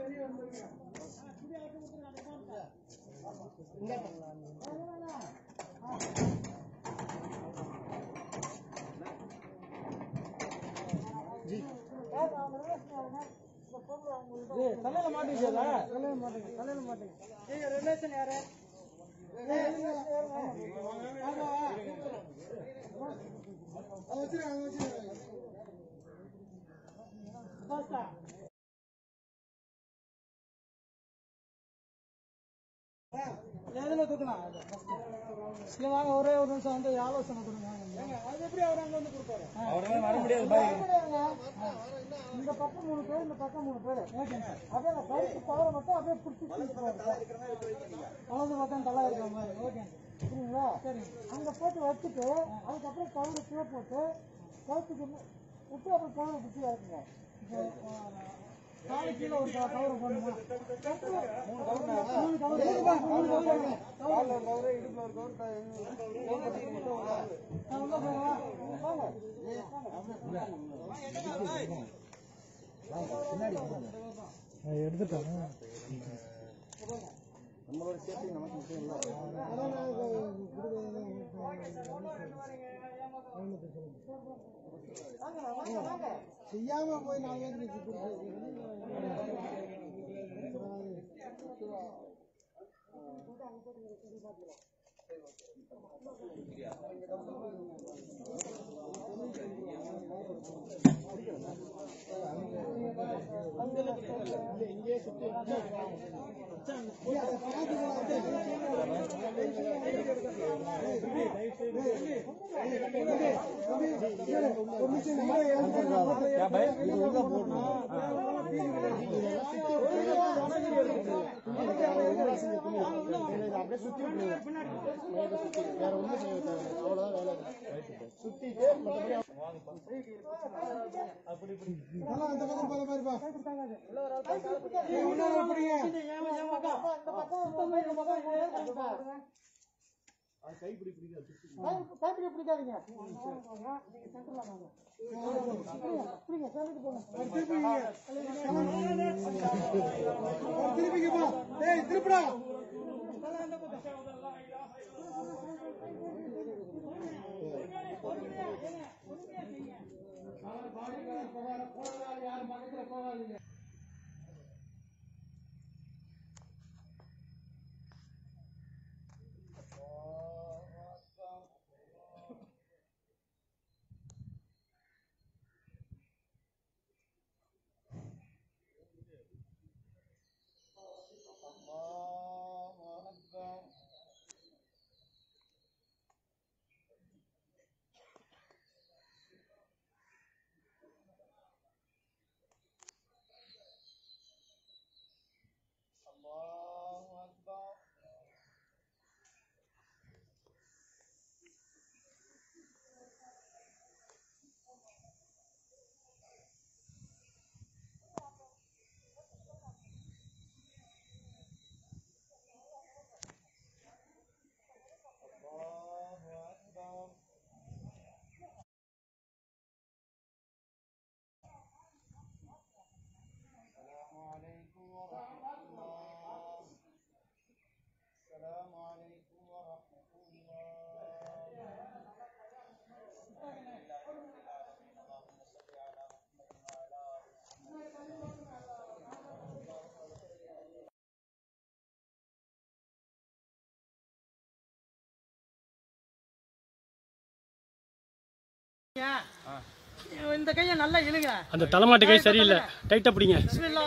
தலையில மாட்டேங்குதா தலையில மாட்டேங்குது தலையில மாட்டேங்குது நீங்க ரிலேஷன் யாரு எதுல தூக்கணும் இல்ல வாங்க ஒரே ஒரு நிமிஷம் வந்து ஆலோசனை கொடுங்க ஏங்க, அது எப்படி அவர் அங்க வந்து கொடுப்பாரு அவரெல்லாம் வர முடியாது பாய் இந்த பக்கம் மூணு பேர் இந்த பக்கம் மூணு பேர் ஓகேங்க அப்படியே அந்த கழுத்து பவரை மட்டும் அப்படியே பிடிச்சி வலது பக்கம் தலை இருக்கிற மாதிரி ஓகேங்க சரிங்களா சரி அங்க போட்டு வச்சுட்டு அதுக்கப்புறம் கவுரு கீழே போட்டு கழுத்துக்கு மு- விட்டு அப்புறம் கவுரை பிடிச்சி இறக்குங்க இப்போ காலு கீழே ஒரு க- கவுரு போடணுமா மூணு கவுரு மூணு கவுரு நான் உள்ள போகவா? வாங்க. நம்மளோட சேஃப்டி நமக்கு முக்கியம் இல்லை செய்யாம போய் நாலு பேருக்கு அப்படியே சுத்தி விட்டுருங்க வேற ஒண்ணும் செய்ய தேவையில்லை அவ்வளவுதான் வேலை சுத்திட்டு மற்றபடி அந்த பக்கம் போல பாருப்பா கைப்பிடி பிடிக்காதீங்க திருப்பிக்கப்பா டேய் திருப்பிடா இந்த கையை நல்லா இழுங்க அந்த தலைமாட்டு கை சரியில்லை டைட்டா பிடிங்க பிஸ்மில்லா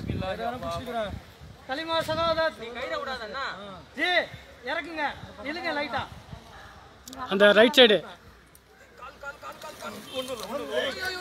கலிமா சகோதரர் கையில விடாதண்ணா ஜி இறக்குங்க இழுங்க லைட்டா அந்த ரைட் சைடு